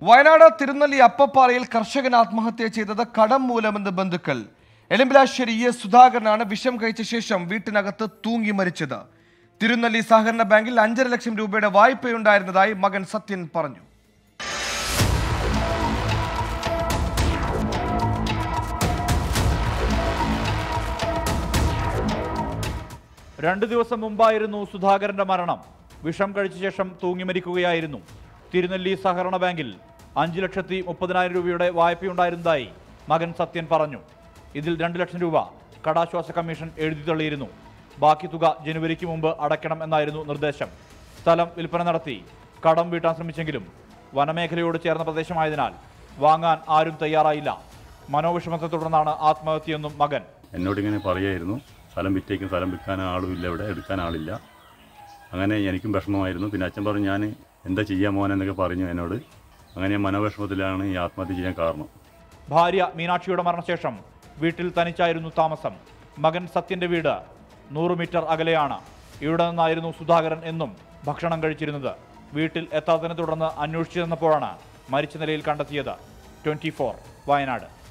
വയനാട് തിരുനെല്ലി അപ്പപ്പാറയിൽ കർഷകൻ ആത്മഹത്യ ചെയ്തത് കടം മൂലമെന്ന് ബന്ധുക്കൾ എലമ്പിലാശ്ശേരി ഇ എസ് സുധാകരനാണ് വിഷം കഴിച്ച ശേഷം വീട്ടിനകത്ത് തൂങ്ങി മരിച്ചത് തിരുനെല്ലി സഹകരണ ബാങ്കിൽ അഞ്ചര ലക്ഷം രൂപയുടെ വായ്പയുണ്ടായിരുന്നതായി മകൻ സത്യൻ പറഞ്ഞു രണ്ട് ദിവസം മുമ്പായിരുന്നു സുധാകരന്റെ മരണം വിഷം കഴിച്ച ശേഷം തൂങ്ങി മരിക്കുകയായിരുന്നു തിരുനെല്ലി സഹകരണ ബാങ്കിൽ അഞ്ച് ലക്ഷത്തി മുപ്പതിനായിരം രൂപയുടെ വായ്പയുണ്ടായിരുന്നതായി മകൻ സത്യൻ പറഞ്ഞു ഇതിൽ രണ്ട് ലക്ഷം രൂപ കടാശ്വാസ കമ്മീഷൻ എഴുതി തള്ളിയിരുന്നു ബാക്കി തുക ജനുവരിക്ക് മുമ്പ് അടയ്ക്കണം എന്നായിരുന്നു നിർദ്ദേശം സ്ഥലം വിൽപ്പന നടത്തി കടം വീട്ടാൻ ശ്രമിച്ചെങ്കിലും വനമേഖലയോട് ചേർന്ന പ്രദേശമായതിനാൽ വാങ്ങാൻ ആരും തയ്യാറായില്ല മനോവിഷമത്തെ തുടർന്നാണ് ആത്മഹത്യയെന്നും മകൻ എന്നോട് ഇങ്ങനെ പറയായിരുന്നു സ്ഥലം വിറ്റേക്കും സ്ഥലം വിൽക്കാൻ ആളുമില്ല ഇവിടെ എടുക്കാൻ ആളില്ല അങ്ങനെ എനിക്കും വിഷമമായിരുന്നു പിന്നെ അച്ഛൻ പറഞ്ഞു ഞാൻ എന്താ ചെയ്യാൻ മോനെ എന്നൊക്കെ പറഞ്ഞു എന്നോട് അങ്ങനെ മനോവിഷമത്തിലാണ് ഈ ആത്മഹത്യ ചെയ്യാൻ കാരണം ഭാര്യ മീനാക്ഷിയുടെ മരണശേഷം വീട്ടിൽ തനിച്ചായിരുന്നു താമസം മകൻ സത്യന്റെ വീട് നൂറ് മീറ്റർ അകലെയാണ് ഇവിടെ നിന്നായിരുന്നു സുധാകരൻ എന്നും ഭക്ഷണം കഴിച്ചിരുന്നത് വീട്ടിൽ എത്താത്തതിനെ തുടർന്ന് അന്വേഷിച്ചു ചെന്നപ്പോഴാണ് മരിച്ച നിലയിൽ കണ്ടെത്തിയത് ട്വന്റി വയനാട്